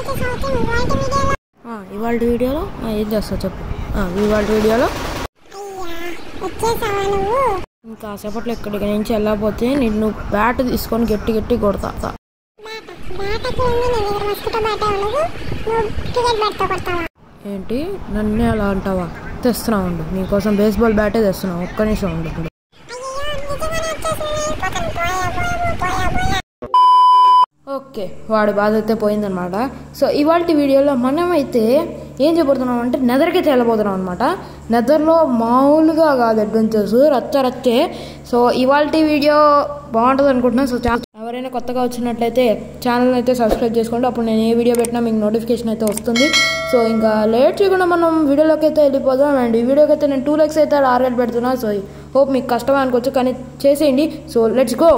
ఇవాళ వీడియోలో ఆ, ఏం చేస్తావు చెప్పు ఇవాళ వీడియోలో వచ్చేసావా నువ్వు ఇంకా సేపట్లో ఇక్కడికి నుంచి వెళ్ళకపోతే నిన్ను బ్యాట్ తీసుకొని గట్టి గట్టి కొడతా బాట బాటకి ఉంది నా దగ్గర మస్కిటో బాట ఉండదు నువ్వు క్రికెట్ బ్యాట్తో కొడతావా ఏంటి నన్నే అలా అంటావా తెస్తున్నా ఉండు నీకోసం బేస్బాల్ బ్యాటే తెస్తున్నా ఒక్క నిమిషం ఉండు ఇప్పుడు అయ్యో నిజంగానే వచ్చేసింది పక్కన పోయా పోయా పోయా పోయా ఓకే వాడి బాధ అయితే పోయిందనమాట సో ఇవాళ వీడియోలో మనమైతే ఏం చేయబోతున్నాం అంటే నెదర్కి తేలబోతున్నాం అనమాట నెదర్లో మామూలుగా కాదు అడ్వెంచర్స్ రచ్చ రచ్చే సో ఇవాళ వీడియో బాగుంటుంది అనుకుంటున్నాను సో ఛానల్ ఎవరైనా కొత్తగా వచ్చినట్లయితే ఛానల్ అయితే సబ్స్క్రైబ్ చేసుకోండి అప్పుడు నేను ఏ వీడియో పెట్టినా మీకు నోటిఫికేషన్ అయితే వస్తుంది సో ఇంకా లేట్ చేయకుండా మనం వీడియోలోకి అయితే వెళ్ళిపోదాం అండ్ ఈ వీడియోకి అయితే నేను టూ లెక్స్ అయితే ఆర్గెట్ పెడుతున్నా సో హోప్ మీకు కష్టమే అనుకోవచ్చు కానీ చేసేయండి so let's go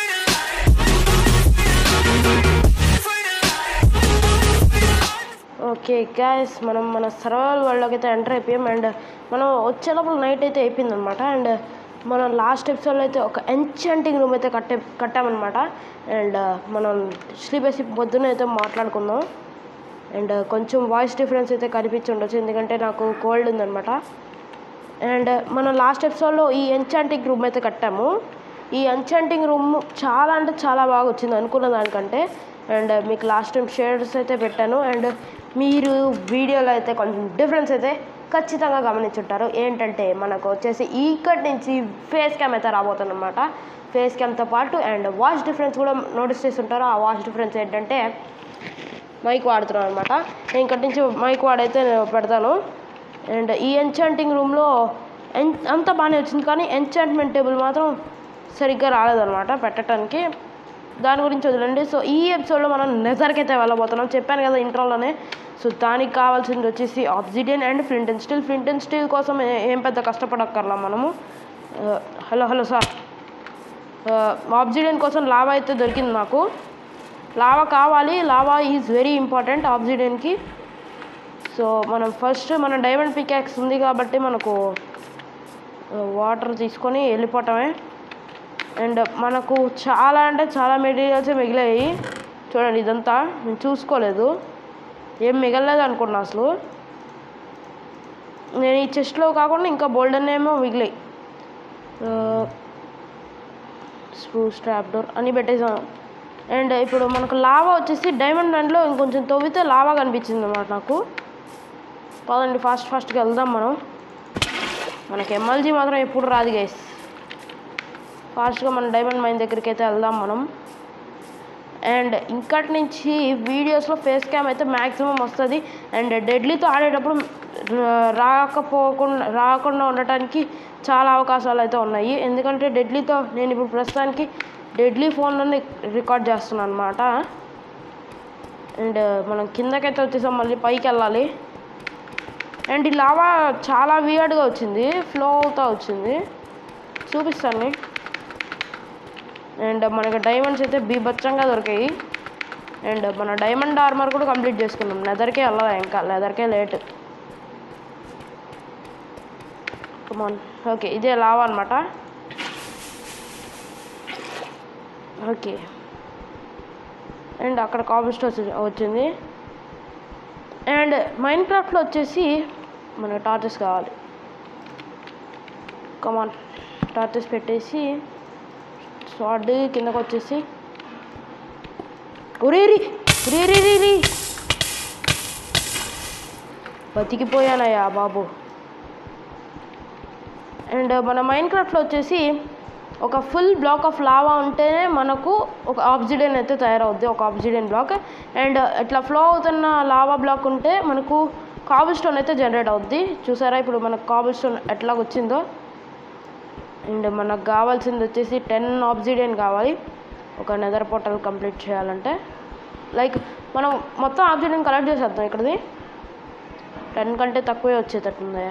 okay guys మనం మన సర్వైవల్ వరల్డ్లోకి అయితే ఎంటర్ అయిపోయాం అండ్ మనం వచ్చేటప్పుడు నైట్ అయితే అయిపోయింది అనమాట అండ్ మనం లాస్ట్ ఎపిసోడ్లో అయితే ఒక ఎంచంటింగ్ రూమ్ అయితే కట్టే కట్టామన్నమాట అండ్ మనం స్లీప్ వేసి పొద్దున్న అయితే మాట్లాడుకుందాం అండ్ కొంచెం వాయిస్ డిఫరెన్స్ అయితే కనిపించి ఉండొచ్చు ఎందుకంటే నాకు కోల్డ్ ఉందన్నమాట అండ్ మనం లాస్ట్ ఎపిసోడ్లో ఈ ఎంచాంటింగ్ రూమ్ అయితే కట్టాము ఈ ఎంచాంటింగ్ రూమ్ చాలా అంటే చాలా బాగా వచ్చింది అనుకున్న దానికంటే అండ్ మీకు లాస్ట్ టైం షేర్స్ అయితే పెట్టాను అండ్ మీరు వీడియోలో అయితే కొంచెం డిఫరెన్స్ అయితే ఖచ్చితంగా గమనించుంటారు ఏంటంటే మనకు వచ్చేసి ఇక్కడి నుంచి ఫేస్ క్యామ్ అయితే రాబోతుంది అనమాట ఫేస్ క్యామ్తో పాటు అండ్ వాయిస్ డిఫరెన్స్ కూడా నోటీస్ చేస్తుంటారు ఆ వాయిస్ డిఫరెన్స్ ఏంటంటే మైక్ వాడుతున్నాను అనమాట నేను ఇక్కడి నుంచి మైక్ వాడైతే నేను పెడతాను అండ్ ఈ ఎంచాంటింగ్ రూమ్లో ఎన్ అంత బాగానే వచ్చింది కానీ ఎంచాంట్మెంట్ టేబుల్ మాత్రం సరిగ్గా రాలేదన్నమాట పెట్టడానికి దాని గురించి వదిలేండి సో ఈ ఎపిసోడ్లో మనం నెజర్కి అయితే వెళ్ళబోతున్నాం చెప్పాను కదా ఇంట్రోలోనే సో దానికి కావాల్సింది వచ్చేసి obsidian and flint and steel flint and steel కోసం ఏ- ఏం పెద్ద కష్టపడక్కర్లా మనము ఆ, హలో హలో సార్ ఆబ్సిడియన్ కోసం లావా అయితే దొరికింది నాకు లావా కావాలి లావా ఈజ్ వెరీ ఇంపార్టెంట్ ఆబ్సిడియన్కి సో మనం ఫస్ట్ మన డైమండ్ పికాక్స్ ఉంది కాబట్టి మనకు వాటర్ తీసుకొని వెళ్ళిపోవటమే అండ్ మనకు చాలా అంటే చాలా మెటీరియల్సే మిగిలాయి చూడండి ఇదంతా నేను చూసుకోలేదు ఏం మిగలలేదు అనుకున్నా అసలు నేను ఈ చెస్ట్లో కాకుండా ఇంకా బోల్డెన్ ఏమో మిగిలాయి స్క్రూ స్ట్రాప్ డోర్ అని పెట్టేసాను అండ్ ఇప్పుడు మనకు లావా వచ్చేసి డైమండ్ మ్యాన్లో ఇంకొంచెం తవ్వితే లావా కనిపించింది అన్నమాట నాకు పదండి ఫాస్ట్ ఫాస్ట్గా వెళ్దాం మనం మనకి ఎమ్మెల్జీ మాత్రం ఎప్పుడు రాదు గైస్ ఫాస్ట్గా మన డైమండ్ మైన్ దగ్గరికి అయితే వెళ్దాం మనం అండ్ ఇంకటి నుంచి వీడియోస్లో ఫేస్ క్యామ్ అయితే మ్యాక్సిమం వస్తుంది అండ్ డెడ్లీతో ఆడేటప్పుడు రా- రాకపోకుండా రాకుండా ఉండటానికి చాలా అవకాశాలు అయితే ఉన్నాయి ఎందుకంటే డెడ్లీతో నేను ఇప్పుడు ప్రస్తుతానికి డెడ్లీ ఫోన్లోనే రికార్డ్ చేస్తున్నాను అనమాట అండ్ మనం కిందకైతే వచ్చేసాం మళ్ళీ పైకి వెళ్ళాలి అండ్ ఈ లావా చాలా వియర్డ్గా వచ్చింది ఫ్లో అవుతూ వచ్చింది చూపిస్తాను అండ్ మనకి డైమండ్స్ అయితే బీభత్సంగా దొరికాయి అండ్ మన డైమండ్ ఆర్మర్ కూడా కంప్లీట్ చేసుకున్నాం లెదర్కే వెళ్ళదా ఇంకా లెదర్కే లేట్ కమాన్ ఓకే ఇదే లావా అనమాట ఓకే అండ్ అక్కడ కాబుల్ స్టోర్స్ వచ్చింది అండ్ మైన్ క్రాఫ్ట్లో వచ్చేసి మనకి టార్చెస్ కావాలి కమాన్ టార్చెస్ పెట్టేసి స్వాడ్ కిందకు వచ్చేసి ఒరే రీ రీ రీ రీ రీ బతికిపోయానయ్యా బాబు అండ్ మన మైన్ క్రాఫ్ట్లో వచ్చేసి ఒక ఫుల్ బ్లాక్ ఆఫ్ లావా ఉంటేనే మనకు ఒక ఆబ్సిడియన్ అయితే తయారవుద్ది ఒక ఆబ్సిడియన్ బ్లాక్ అండ్ ఇట్లా ఫ్లో అవుతున్న లావా బ్లాక్ ఉంటే మనకు కాబుల్ స్టోన్ అయితే జనరేట్ అవుద్ది చూసారా ఇప్పుడు మనకు కాబుల్ స్టోన్ ఎట్లా వచ్చిందో అండ్ మనకు కావాల్సింది వచ్చేసి టెన్ ఆబ్సిడియన్ కావాలి ఒక నెదర్ పోర్టల్ కంప్లీట్ చేయాలంటే లైక్ మనం మొత్తం ఆబ్సిడియన్ కలెక్ట్ చేసేద్దాం ఇక్కడిది టెన్ కంటే తక్కువే వచ్చేటట్టుంది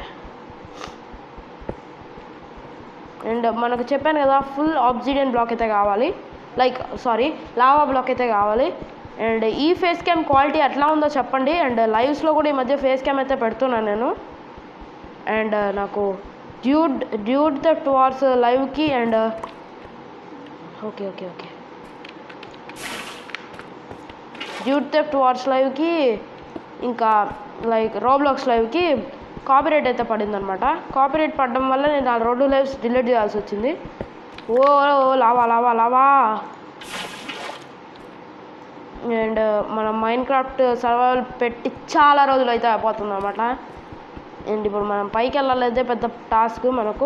అండ్ మనకు చెప్పాను కదా ఫుల్ ఆబ్సిడియన్ బ్లాక్ అయితే కావాలి లైక్ సారీ లావా బ్లాక్ అయితే కావాలి అండ్ ఈ ఫేస్ క్యామ్ క్వాలిటీ ఎట్లా ఉందో చెప్పండి అండ్ లైవ్స్లో కూడా ఈ మధ్య ఫేస్ క్యామ్ అయితే పెడుతున్నాను నేను అండ్ నాకు డ్యూడ్ డ్యూడ్ ద టువార్డ్స్ లైవ్కి and okay okay okay dude థెఫ్ట్ వాచ్ లైవ్కి ఇంకా లైక్ రోబ్లాక్స్ లైవ్కి కాపీరైట్ అయితే పడింది అనమాట కాపీరైట్ పడడం వల్ల నేను ఆ రెండు లైవ్స్ డిలీట్ చేయాల్సి వచ్చింది ఓ ఓ, లావా లావా లావా అండ్ మనం మైండ్ క్రాఫ్ట్ సర్వైవల్ పెట్టి చాలా రోజులు అయితే అయిపోతుంది అనమాట అండ్ ఇప్పుడు మనం పైకి వెళ్ళాలైతే పెద్ద టాస్క్ మనకు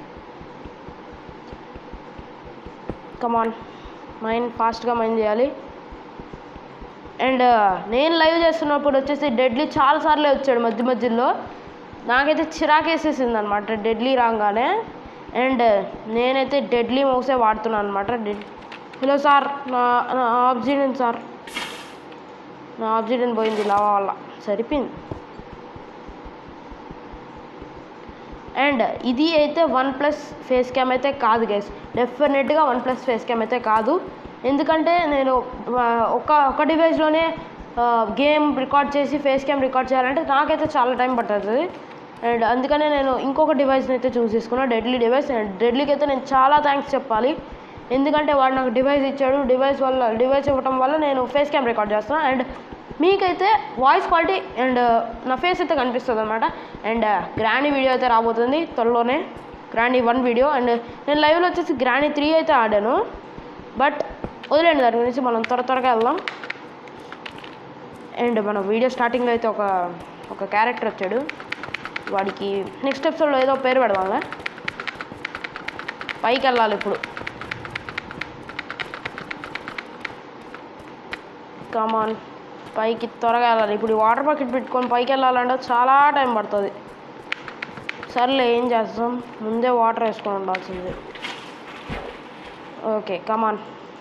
కమాన్ మైండ్ ఫాస్ట్గా మైండ్ చేయాలి అండ్ నేను లైవ్ చేస్తున్నప్పుడు వచ్చేసి డెడ్లీ చాలాసార్లు వచ్చాడు మధ్య మధ్యలో నాకైతే చిరాకేసేసింది అనమాట డెడ్లీ రాగానే అండ్ నేనైతే డెడ్లీ మౌసే వాడుతున్నాను అనమాట డెడ్ హలో సార్ నా నా ఆబ్జిడెన్ సార్ నా ఆబ్జిడెన్ పోయింది లావా వల్ల సరిపోయింది అండ్ ఇది అయితే వన్ ప్లస్ ఫేస్ క్యామ్ అయితే కాదు గైస్ డెఫినెట్గా వన్ ప్లస్ ఫేస్ క్యామ్ అయితే కాదు ఎందుకంటే నేను ఆ, ఒక ఒక డివైస్లోనే గేమ్ రికార్డ్ చేసి ఫేస్ క్యామ్ రికార్డ్ చేయాలంటే నాకైతే చాలా టైం పడుతుంది అండ్ అందుకనే నేను ఇంకొక డివైస్ని అయితే చూస్ చేసుకున్నాను డెడ్లీ డివైస్ అండ్ డెడ్లీకి అయితే నేను చాలా థ్యాంక్స్ చెప్పాలి ఎందుకంటే వాడు నాకు డివైస్ ఇచ్చాడు డివైస్ వల్ల డివైస్ ఇవ్వడం వల్ల నేను ఫేస్ క్యామ్ రికార్డ్ చేస్తాను అండ్ మీకైతే వాయిస్ క్వాలిటీ అండ్ నా ఫేస్ అయితే కనిపిస్తుంది అనమాట అండ్ గ్రాండీ వీడియో అయితే రాబోతుంది త్వరలోనే గ్రాండీ వన్ వీడియో అండ్ నేను లైవ్లో వచ్చేసి గ్రాండీ త్రీ అయితే ఆడాను బట్ వదిలేండి దాని గురించి మనం త్వర త్వరగా వెళ్దాం అండ్ మన వీడియో స్టార్టింగ్లో అయితే ఒక ఒక క్యారెక్టర్ వచ్చాడు వాడికి నెక్స్ట్ ఎపిసోడ్లో ఏదో పేరు పెడదాంలే పైకి వెళ్ళాలి ఇప్పుడు కమాన్ పైకి త్వరగా వెళ్ళాలి ఇప్పుడు ఈ వాటర్ బకెట్ పెట్టుకొని పైకి వెళ్ళాలంటే చాలా టైం పడుతుంది సర్లే ఏం చేస్తాం ముందే వాటర్ వేసుకొని ఉండాల్సింది okay come on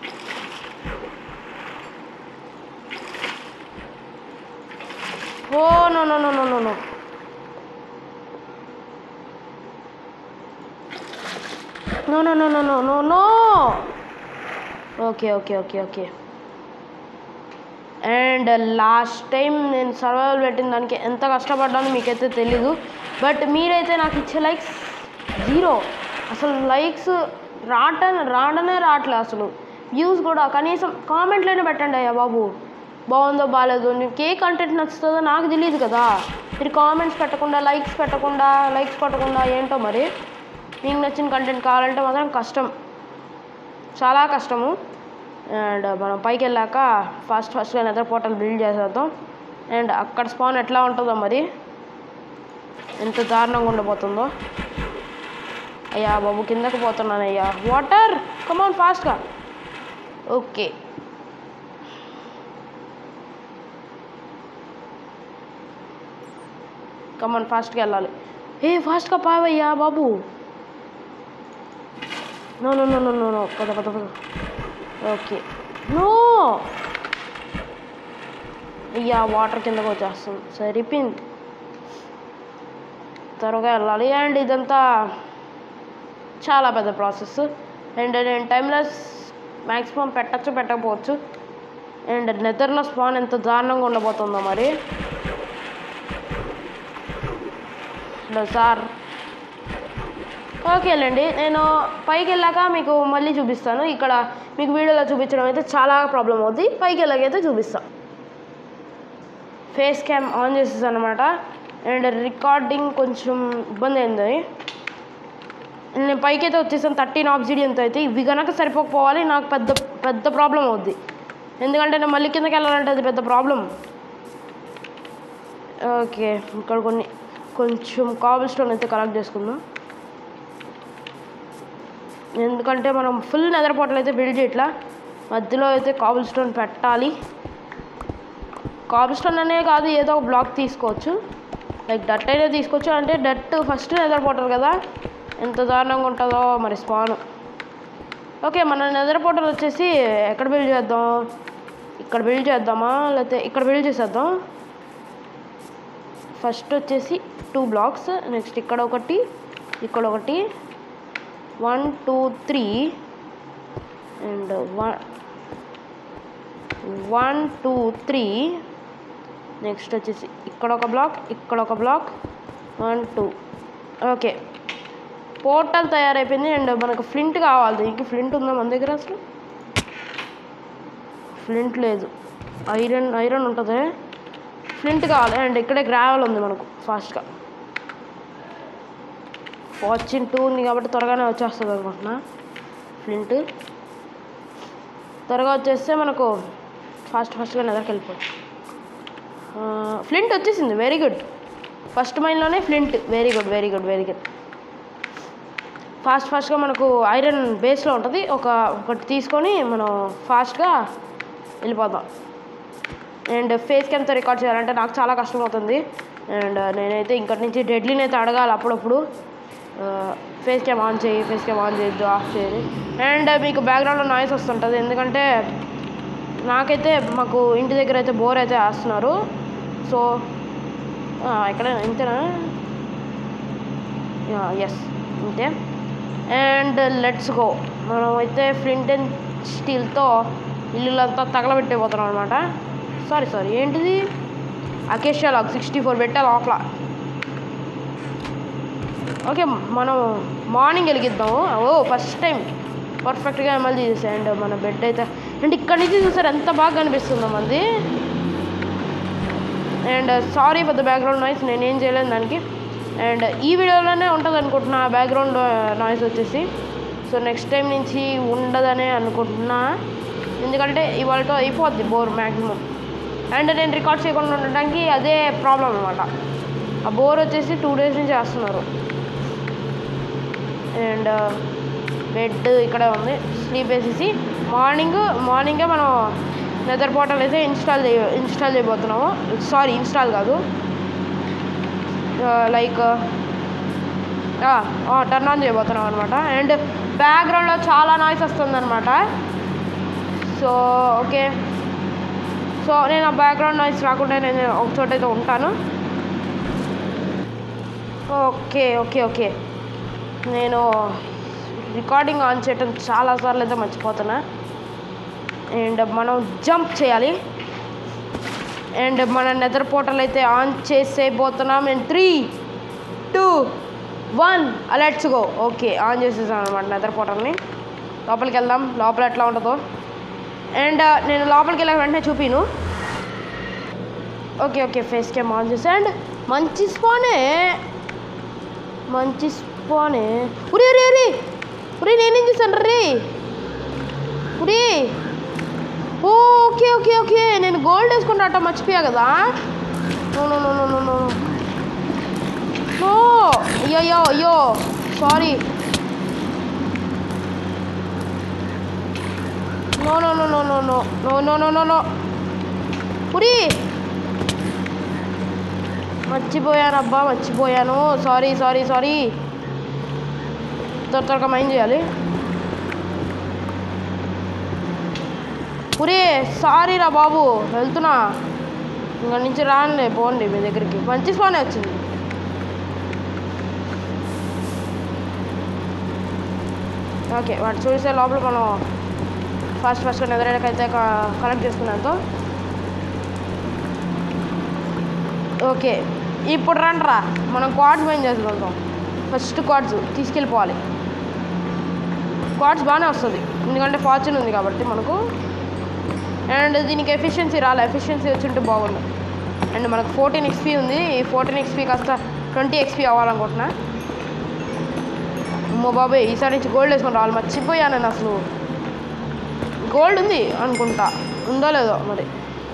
oh no no no no no no no no no no no no no okay okay okay okay and last time నేను సర్వైవల్ పెట్టిన దానికి ఎంత కష్టపడ్డానో మీకైతే తెలీదు బట్ మీరైతే నాకు ఇచ్చే లైక్స్ జీరో అసలు లైక్స్ రాట రావడనే రావట్లే అసలు వ్యూస్ కూడా కనీసం కామెంట్లైనా పెట్టండి అయ్యా బాబు బాగుందో బాగాలేదో నీకు ఏ కంటెంట్ నచ్చుతుందో నాకు తెలియదు కదా మీరు కామెంట్స్ పెట్టకుండా లైక్స్ పెట్టకుండా లైక్స్ కొట్టకుండా ఏంటో మరి మీకు నచ్చిన కంటెంట్ కావాలంటే మాత్రం కష్టం చాలా కష్టము అండ్ మనం పైకి వెళ్ళాక ఫస్ట్ ఫస్ట్గా నెదర్ పోర్టల్ బిల్డ్ చేసేద్దాం అండ్ అక్కడ స్పాన్ ఎట్లా ఉంటుందో మరి ఎంత దారుణంగా ఉండబోతుందో అయ్యా బాబు కిందకు పోతున్నాను అయ్యా వాటర్ కమాన్ ఫాస్ట్గా ఓకే కమాన్ ఫాస్ట్గా వెళ్ళాలి ఏ ఫాస్ట్గా పావయ్యా బాబు no no no no no no పద పద పద ఓకే నో అయ్యా వాటర్ కిందకు వచ్చేస్తుంది సరిపోయింది త్వరగా వెళ్ళాలి అండ్ ఇదంతా చాలా పెద్ద ప్రాసెస్ అండ్ నేను టైమ్లెస్ మ్యాక్సిమం పెట్టచ్చు పెట్టకపోవచ్చు అండ్ నెదర్లో స్పాన్ ఎంత దారుణంగా ఉండబోతుందో మరి హలో సార్ ఓకేలేండి నేను పైకి వెళ్ళాక మీకు మళ్ళీ చూపిస్తాను ఇక్కడ మీకు వీడియోలో చూపించడం అయితే చాలా ప్రాబ్లం అవుద్ది పైకి వెళ్ళాకైతే చూపిస్తాను ఫేస్ క్యామ్ ఆన్ చేసేసి అనమాట అండ్ రికార్డింగ్ కొంచెం ఇబ్బంది అయింది నేను పైకి అయితే వచ్చేసాను థర్టీన్ ఆబ్సిడియన్తో అయితే ఇవి కనుక సరిపోకపోవాలి నాకు పెద్ద పెద్ద ప్రాబ్లం అవుద్ది ఎందుకంటే నేను మళ్ళీ కిందకి వెళ్ళాలంటే అది పెద్ద ప్రాబ్లం ఓకే ఇక్కడ కొన్ని కొంచెం కాబుల్ స్టోన్ అయితే కలెక్ట్ చేసుకుందాం ఎందుకంటే మనం ఫుల్ నెదర్ పోటలు అయితే బిల్డ్ చేయట్లా మధ్యలో అయితే కాబుల్ స్టోన్ పెట్టాలి కాబుల్ స్టోన్ అనే కాదు ఏదో ఒక బ్లాక్ తీసుకోవచ్చు లైక్ డట్ అయినా తీసుకోవచ్చు అంటే డట్ ఫస్ట్ నెదర్ పోటర్ కదా ఎంత దారుణంగా ఉంటుందో మరి స్పాన్ ఓకే మన నెదర్ పోటర్ వచ్చేసి ఎక్కడ బిల్డ్ చేద్దాం ఇక్కడ బిల్డ్ చేద్దామా లేకపోతే ఇక్కడ బిల్డ్ చేసేద్దాం ఫస్ట్ వచ్చేసి టూ బ్లాక్స్ నెక్స్ట్ ఇక్కడ ఒకటి ఇక్కడ ఒకటి one two three and one one two three next వచ్చేసి ఇక్కడ ఒక బ్లాక్ ఇక్కడ ఒక block one two okay portal తయారైపోయింది అండ్ మనకు ఫ్లింట్ కావాలి దీనికి ఫ్లింట్ ఉందా మన దగ్గర అసలు ఫ్లింట్ లేదు ఐరన్ ఐరన్ ఉంటుంది ఫ్లింట్ కావాలి అండ్ ఇక్కడే గ్రావెల్ ఉంది మనకు ఫాస్ట్గా ఫార్చ్యూన్ టూ ఉంది కాబట్టి త్వరగానే వచ్చేస్తుంది అనుకుంటున్నా ఫ్లింట్ త్వరగా వచ్చేస్తే మనకు ఫాస్ట్ ఫాస్ట్గా నెదర్కి వెళ్ళిపోవచ్చు ఫ్లింట్ వచ్చేసింది వెరీ గుడ్ ఫస్ట్ మైన్లోనే flint very good very good very good fast ఫాస్ట్గా మనకు ఐరన్ బేస్లో ఉంటుంది ఒక ఒకటి తీసుకొని మనం ఫాస్ట్గా వెళ్ళిపోదాం అండ్ ఫేస్ క్యామ్తో రికార్డ్ చేయాలంటే నాకు చాలా కష్టం అవుతుంది అండ్ నేనైతే ఇంకటి నుంచి డెడ్లీని అయితే అడగాలి అప్పుడప్పుడు ఫేస్ క్యామ్ ఆన్ చేయి ఫేస్ క్యామ్ ఆన్ చేయొద్దు ఆఫ్ చేయాలి అండ్ మీకు బ్యాక్గ్రౌండ్లో నాయిస్ వస్తుంటుంది ఎందుకంటే నాకైతే మాకు ఇంటి దగ్గర అయితే బోర్ అయితే వేస్తున్నారు సో ఇక్కడ ఇంతేనా ఎస్ ఇంతే అండ్ లెట్స్ గో మనం అయితే ఫ్లింట్ అండ్ స్టీల్తో ఇల్లులంతా తగలబెట్టిపోతున్నాం అనమాట సారీ సారీ ఏంటిది అకేషియా లాగ్ సిక్స్టీ ఫోర్ పెట్టా లోపల ఓకే మనం మార్నింగ్ వెలిగిద్దాము ఓ ఫస్ట్ టైం పర్ఫెక్ట్గా అమలు చేసే అండ్ మన బెడ్ అయితే అండ్ ఇక్కడ నుంచి చూసారు ఎంత బాగా కనిపిస్తుందో మంది and sorry for the background noise నేనేం చేయలేను దానికి అండ్ ఈ వీడియోలోనే ఉంటుంది అనుకుంటున్నా బ్యాక్గ్రౌండ్ నాయిస్ వచ్చేసి సో నెక్స్ట్ టైం నుంచి ఉండదనే అనుకుంటున్నా ఎందుకంటే ఇవాళతో అయిపోద్ది బోర్ మ్యాక్సిమం అండ్ నేను రికార్డ్ చేయకుండా ఉండడానికి అదే ప్రాబ్లం అనమాట ఆ బోర్ వచ్చేసి టూ డేస్ నుంచి చేస్తున్నారు అండ్ బెడ్ ఇక్కడ ఉంది స్లీప్ వేసేసి మార్నింగ్ మార్నింగే మనం నెదర్ పోర్టల్ అయితే ఇన్స్టాల్ చేయ ఇన్స్టాల్ చేయబోతున్నాము సారీ ఇన్స్టాల్ కాదు లైక్ టర్న్ ఆన్ చేయబోతున్నాం అనమాట అండ్ బ్యాక్గ్రౌండ్లో చాలా నాయిస్ వస్తుందన్నమాట సో ఓకే సో నేను ఆ బ్యాక్గ్రౌండ్ నాయిస్ రాకుండా నేను ఒక చోట అయితే ఉంటాను ఓకే ఓకే ఓకే నేను రికార్డింగ్ ఆన్ చేయటం చాలాసార్లు అయితే మర్చిపోతున్నా అండ్ మనం జంప్ చేయాలి అండ్ మన నెదర్ పోర్టల్ అయితే ఆన్ చేసేయబోతున్నాం నేను three two one alerts go okay on చేసేసాను అనమాట నెదర్ పోర్టల్ని లోపలికి వెళ్దాం లోపల ఎట్లా ఉంటుందో అండ్ నేను లోపలికి వెళ్ళిన వెంటనే చూపిను okay okay face cam on చేసి అండ్ మంచి స్పానే మంచి స్పానే ఉరి ఉరి ఉరి ఉరి నేనేం చేశాను రే ఉరి ఓ, ఓకే ఓకే ఓకే నేను గోల్డ్ వేసుకుంటా మర్చిపోయా కదా no no no no no no no అయ్యో అయ్యో అయ్యో sorry no no no no no no no no no no no ఉరి మర్చిపోయాను అబ్బా మర్చిపోయాను సారీ సారీ సారీ త్వర త్వరగా మైండ్ చేయాలి పురే సారీ రా బాబు వెళ్తున్నా ఇంకా నుంచి రానులే పోండి మీ దగ్గరికి మంచి స్పానే వచ్చింది ఓకే వాడు చూసే లోపల మనం ఫాస్ట్ ఫాస్ట్గా నిద్రకైతే కనెక్ట్ చేసుకున్నాతో ఓకే ఇప్పుడు రండ్రా మనం క్వాడ్స్ మైన్ చేసుకుంటాం ఫస్ట్ క్వాడ్స్ తీసుకెళ్ళిపోవాలి క్వాడ్స్ బాగానే వస్తుంది ఎందుకంటే ఫార్చ్యూన్ ఉంది కాబట్టి మనకు అండ్ దీనికి ఎఫిషియన్సీ రాలే ఎఫిషియన్సీ వచ్చింటే బాగుండు అండ్ మనకు ఫోర్టీన్ ఎక్స్పీ ఉంది ఈ ఫోర్టీన్ ఎక్స్పీ కాస్త ట్వంటీ ఎక్స్పీ అవ్వాలనుకుంటున్నా అమ్మో బాబాయ్ ఈసారి నుంచి గోల్డ్ వేసుకొని రావాలి మర్చిపోయాను నేను అసలు గోల్డ్ ఉంది అనుకుంటా ఉందో లేదో మరి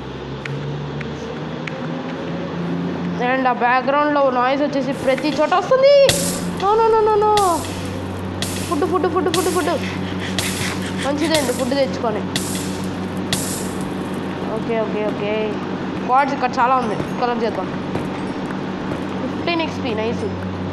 అండ్ ఆ బ్యాక్గ్రౌండ్లో నాయిస్ వచ్చేసి ప్రతి చోట వస్తుంది no no no no no food food food food food మంచిదండి ఫుడ్ తెచ్చుకొని ఓకే ఓకే ఓకే కార్డ్స్ ఇక్కడ చాలా ఉంది కలెక్ట్ చేద్దాం ఫిఫ్టీన్ ఎక్స్పీ నైస్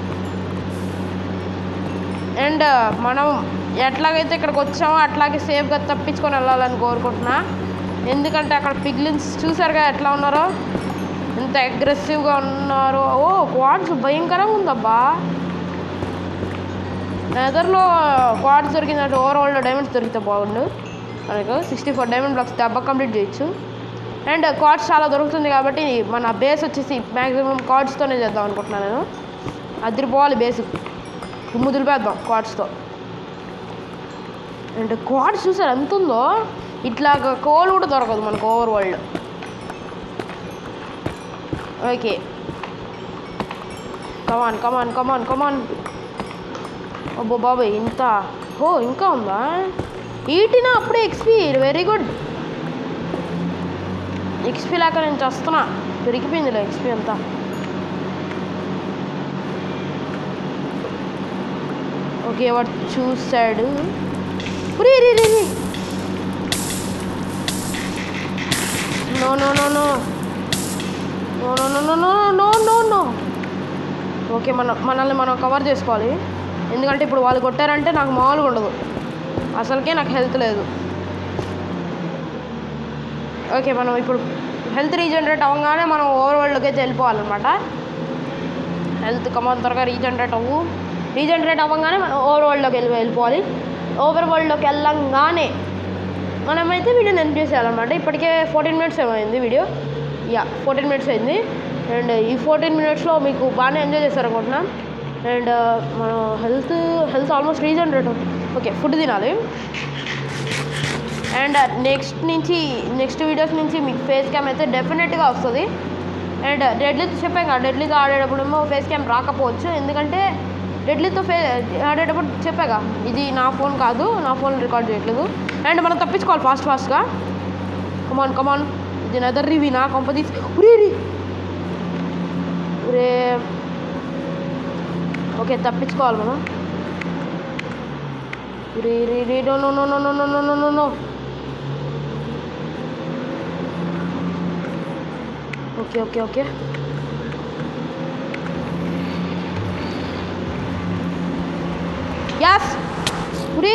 అండ్ మనం ఎట్లాగైతే ఇక్కడికి వచ్చామో అట్లాగే సేఫ్గా తప్పించుకొని వెళ్ళాలని కోరుకుంటున్నా ఎందుకంటే అక్కడ పిగ్లిన్స్ చూసారుగా ఎట్లా ఉన్నారో ఎంత అగ్రెసివ్గా ఉన్నారో ఓ క్వాడ్స్ భయంకరంగా ఉందబ్బా నెదర్లో క్వాడ్స్ దొరికిందంటే ఓవరాల్ డైమండ్స్ దొరికితే బాగుండు మనకు సిక్స్టీ ఫోర్ డైమండ్ బ్లాక్స్ దెబ్బ కంప్లీట్ చేయొచ్చు అండ్ కార్డ్స్ చాలా దొరుకుతుంది కాబట్టి మన బేస్ వచ్చేసి మ్యాక్సిమం కార్డ్స్తోనే చేద్దాం అనుకుంటున్నాను నేను అదిరిపోవాలి బేస్ ముదిలిపేద్దాం కార్డ్స్తో అండ్ క్వాడ్స్ చూసారు ఎంత ఉందో ఇట్లా కోల్ కూడా దొరకదు మనకు overworld okay come on come on come on come on అబ్బో బాబాయ్ ఇంత ఓ ఇంకా ఉందా ఈటినా అప్పుడే ఎక్స్పీ వెరీ గుడ్ ఎక్స్పీ లేక నేను చేస్తున్నా పెరిగిపోయిందిలే ఎక్స్పీ అంతా ఓకే వాడు చూశాడు ఉరి రీ రీ రీ no no no no no no no no no no no no okay మన మనల్ని మనం కవర్ చేసుకోవాలి ఎందుకంటే ఇప్పుడు వాళ్ళు కొట్టారంటే నాకు మామూలుగా ఉండదు అసలుకే నాకు హెల్త్ లేదు ఓకే మనం ఇప్పుడు హెల్త్ రీజనరేట్ అవ్వగానే మనం ఓవర్ వరల్డ్లోకి అయితే వెళ్ళిపోవాలన్నమాట హెల్త్ కమాన్ త్వరగా రీజనరేట్ అవ్వు రీజనరేట్ అవ్వగానే మనం ఓవర్ వరల్డ్లోకి వెళ్ళి వెళ్ళిపోవాలి ఓవర్ వరల్డ్లోకి వెళ్ళంగానే మనమైతే వీడియోని ఎండ్ చేసేయాలన్నమాట ఇప్పటికే ఫోర్టీన్ మినిట్స్ ఏమైంది వీడియో యా ఫోర్టీన్ మినిట్స్ అయింది అండ్ ఈ ఫోర్టీన్ మినిట్స్లో మీకు బాగానే ఎంజాయ్ చేస్తారు అనుకుంటున్నాం అండ్ మనం health health almost regenerate okay food తినాలి అండ్ నెక్స్ట్ నుంచి నెక్స్ట్ వీడియోస్ నుంచి మీకు ఫేస్ క్యామ్ అయితే డెఫినెట్గా వస్తుంది అండ్ డెడ్లీతో చెప్పాం కదా డెడ్లీతో ఆడేటప్పుడేమో ఫేస్ క్యామ్ రాకపోవచ్చు ఎందుకంటే డెడ్లీతో ఫే ఆడేటప్పుడు చెప్పాగా ఇది నా ఫోన్ కాదు నా ఫోన్ రికార్డ్ చేయట్లేదు అండ్ మనం తప్పించుకోవాలి ఫాస్ట్ ఫాస్ట్గా కమాన్ కమాన్ ఇది నెదర్ రివి నా కొంపదీస్ ఉరి రీ ఉరే ఓకే తప్పించుకోవాలి మనం రీ రీ రీ no no no no no no no no no okay okay okay yes ఉరి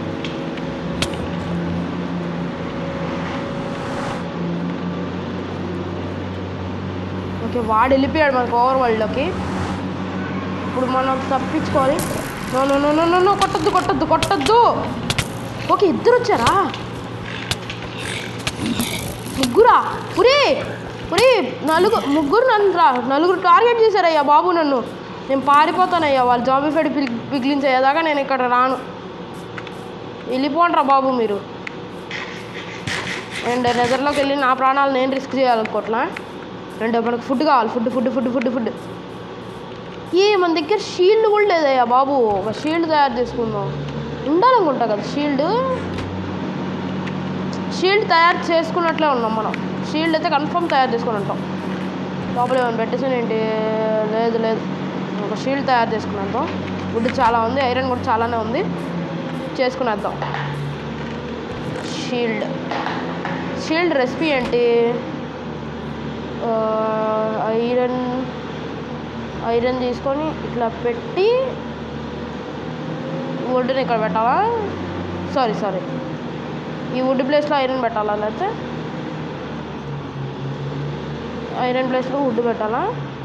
ఓకే వాడు వెళ్ళిపోయాడు మనకు ఓవర్ వరల్డ్లోకి ఇప్పుడు మనం తప్పించుకోవాలి no no no no no no కొట్టద్దు కొట్టద్దు కొట్టద్దు ఓకే ఇద్దరు వచ్చారా ముగ్గురా ఉరే ఉరే నలుగురు ముగ్గురు నన్ను రా నలుగురు టార్గెట్ చేశారయ్యా బాబు నన్ను నేను పారిపోతానయ్యా వాళ్ళు జాబీ ఫెడ్ పిగ్ పిగిలించేదాకా నేను ఇక్కడ రాను వెళ్ళిపోండ్రా బాబు మీరు అండ్ నెదర్లోకి వెళ్ళి నా ప్రాణాలు నేను రిస్క్ చేయాలనుకోవట్లా అండ్ మనకు ఫుడ్ కావాలి food food food food food ఏ మన దగ్గర షీల్డ్ కూడా లేదయ్యా బాబు ఒక షీల్డ్ తయారు చేసుకుందాం ఉండాలనుకుంటా కదా షీల్డ్ షీల్డ్ తయారు చేసుకున్నట్లే ఉన్నాం మనం షీల్డ్ అయితే కన్ఫర్మ్ తయారు చేసుకుని ఉంటాం లోపల ఏమైనా పెట్టేసాను ఏంటి లేదు లేదు ఒక షీల్డ్ తయారు చేసుకునేద్దాం వుడ్ చాలా ఉంది ఐరన్ కూడా చాలానే ఉంది చేసుకునేద్దాం షీల్డ్ షీల్డ్ రెసిపీ ఏంటి ఆ, ఐరన్ ఐరన్ తీసుకొని ఇట్లా పెట్టి వుడ్ని ఇక్కడ పెట్టాలా సారీ సారీ ఈ వుడ్ ప్లేస్లో ఐరన్ పెట్టాలా లేకపోతే ఐరన్ ప్లేస్లో వుడ్ పెట్టాలా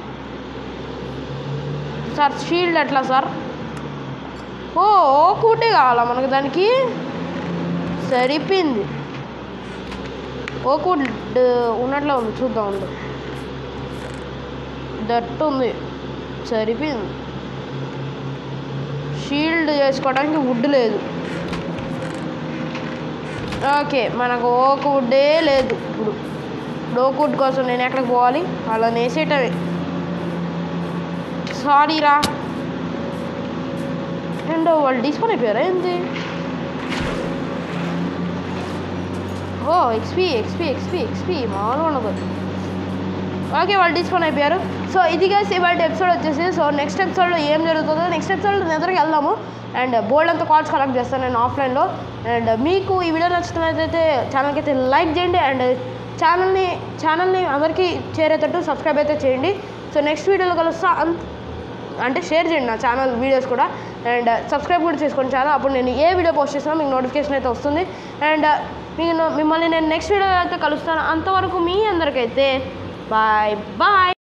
సార్ షీల్డ్ ఎట్లా సార్ ఓ కూటే కావాలా మనకు దానికి సరిపోయింది ఓకు ఉన్నట్లే ఉంది చూద్దాం ఉండు దట్టు ఉంది సరిపోయింది షీల్డ్ చేసుకోవడానికి వుడ్ లేదు ఓకే మనకు ఓకు వుడ్డే లేదు ఇప్పుడు ఇప్పుడు ఓకు వుడ్ కోసం నేను ఎక్కడికి పోవాలి అలా నేసేటవే సారీ రా అండ్ వాళ్ళు డిస్కౌంట్ అయిపోయారా ఏంటి oh XP XP XP XP మామూలుగా ఉండదు ఓకే వాళ్ళు డిస్కౌంట్ అయిపోయారు సో ఇది గైస్ ఇవాళ ఎపిసోడ్ వచ్చేసి సో నెక్స్ట్ ఎపిసోడ్లో ఏం జరుగుతుందో నెక్స్ట్ ఎపిసోడ్లో నిద్రకి వెళ్దాము అండ్ బోల్డ్ అంతా కాల్స్ కలెక్ట్ చేస్తాను నేను ఆఫ్లైన్లో అండ్ మీకు ఈ వీడియో నచ్చుతున్నట్లయితే ఛానల్కి అయితే లైక్ చేయండి అండ్ ఛానల్ని ఛానల్ని అందరికీ చేరేటట్టు సబ్స్క్రైబ్ అయితే చేయండి సో నెక్స్ట్ వీడియోలో కలుస్తా అంత అంటే షేర్ చేయండి నా ఛానల్ వీడియోస్ కూడా అండ్ సబ్స్క్రైబ్ కూడా చేసుకోండి ఛానల్ అప్పుడు నేను ఏ వీడియో పోస్ట్ చేసినా మీకు నోటిఫికేషన్ అయితే వస్తుంది అండ్ మీకు మిమ్మల్ని నేను నెక్స్ట్ వీడియోలో అయితే కలుస్తాను అంతవరకు మీ అందరికైతే బాయ్ బాయ్